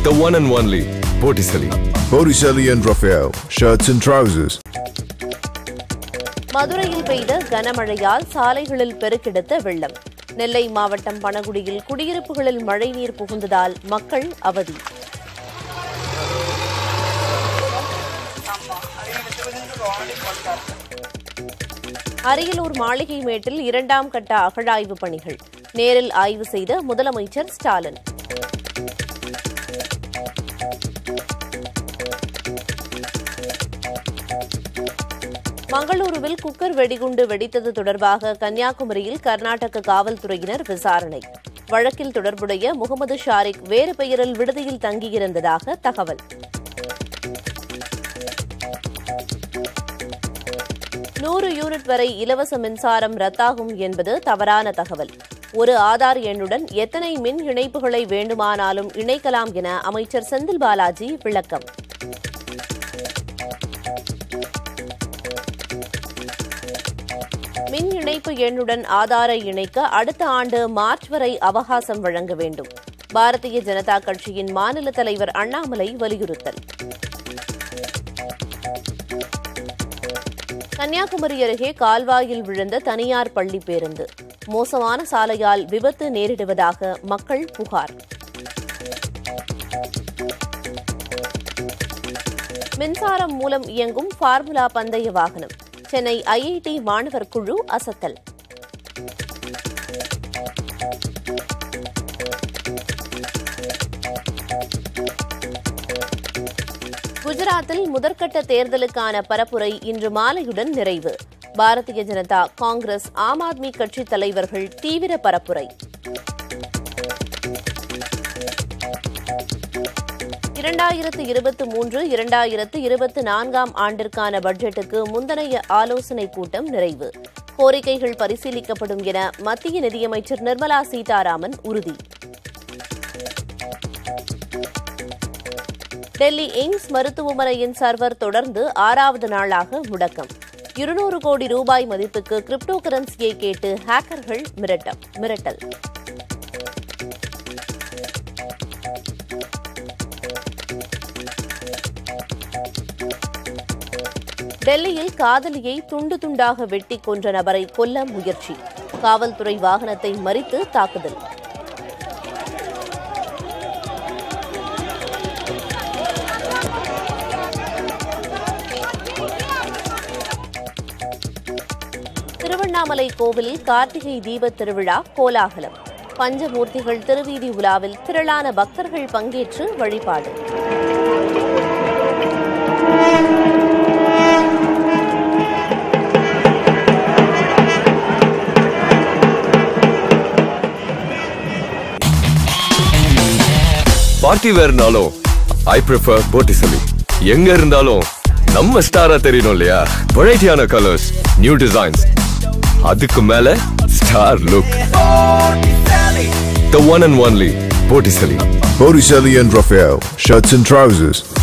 The one and only Botticelli. Botticelli and Raphael, shirts and trousers. மதுரையில் பெய்த கனமழையால் சாலைகளில் பெருக்கெடுத்த வெள்ளம் நெல்லை மாவட்டம் பனகுடியில் குடியிருப்புகளில் மழைநீர் புகுந்ததால் மக்கள் அவதி அரியலூர் மாளிகை மேட்டில் இரண்டாம் கட்ட அகழாய்வு பணிகள் நேரில் ஆய்வு செய்த முதலமைச்சர் ஸ்டாலின் மங்களூருவில் குக்கர் வெடிகுண்டு வெடித்தது தொடர்பாக கன்னியாகுமரியில் கர்நாடக காவல்துறையினர் விசாரணை வழக்கில் தொடர்புடைய முகமது ஷாரிக் வேறு பெயரில் விடுதியில் தங்கியிருந்ததாக தகவல் நூறு யூனிட் வரை இலவச மின்சாரம் ரத்தாகும் என்பது தவறான தகவல் ஒரு ஆதார் எண்ணுடன் எத்தனை மின் இணைப்புகளை வேண்டுமானாலும் இணைக்கலாம் என அமைச்சர் செந்தில் பாலாஜி விளக்கம் மின் இணைப்பு எண்ணுடன் ஆதாரை இணைக்க அடுத்த ஆண்டு மார்ச் வரை அவகாசம் வழங்க வேண்டும் பாரதிய ஜனதா கட்சியின் மாநில தலைவர் அண்ணாமலை வலியுறுத்தல் கன்னியாகுமரி அருகே கால்வாயில் விழுந்த தனியார் பள்ளி பேருந்து மோசமான சாலையால் விபத்து நேரிடுவதாக மக்கள் புகார் மின்சாரம் மூலம் இயங்கும் ஃபார்முலா பந்தய வாகனம் சென்னை ஐஐடி மாணவர் குழு அசத்தல் குஜராத்தில் முதற்கட்ட தேர்தலுக்கான பரப்புரை இன்று மாலையுடன் நிறைவு பாரதிய ஜனதா காங்கிரஸ் ஆம் ஆத்மி கட்சி தலைவர்கள் தீவிர பரப்புரை இரண்டாயிரத்து இருபத்தி மூன்று இரண்டாயிரத்து இருபத்தி நான்காம் ஆண்டிற்கான பட்ஜெட்டுக்கு முந்தைய ஆலோசனைக் கூட்டம் நிறைவு கோரிக்கைகள் பரிசீலிக்கப்படும் என மத்திய நிதியமைச்சர் நிர்மலா சீதாராமன் உறுதி டெல்லி எய்ம்ஸ் மருத்துவமனையின் சர்வர் தொடர்ந்து ஆறாவது நாளாக முடக்கம் இருநூறு கோடி ரூபாய் மதிப்புக்கு கிரிப்டோ கரன்சியை கேட்டு ஹேக்கர்கள் மிரட்டம் மிரட்டல் டெல்லியில் காதலியை துண்டு துண்டாக வெட்டி கொன்ற நபரை கொல்ல முயற்சி காவல்துறை வாகனத்தை மறித்து தாக்குதல் திருவண்ணாமலை கோவிலில் கார்த்திகை தீபத் திருவிழா கோலாகலம் பஞ்சமூர்த்திகள் திருவீதி உலாவில் திரளான பக்தர்கள் பங்கேற்று வழிபாடு பார்ட்டி வேர்னாலும் ஐ ப்ரிஃபர் Botticelli. எங்க இருந்தாலும் நம்ம ஸ்டாரா தெரியணும் இல்லையா வெரைட்டியான கலர்ஸ் நியூ டிசைன்ஸ் அதுக்கு மேல star look The one and only Botticelli. Botticelli and Raphael, shirts and trousers.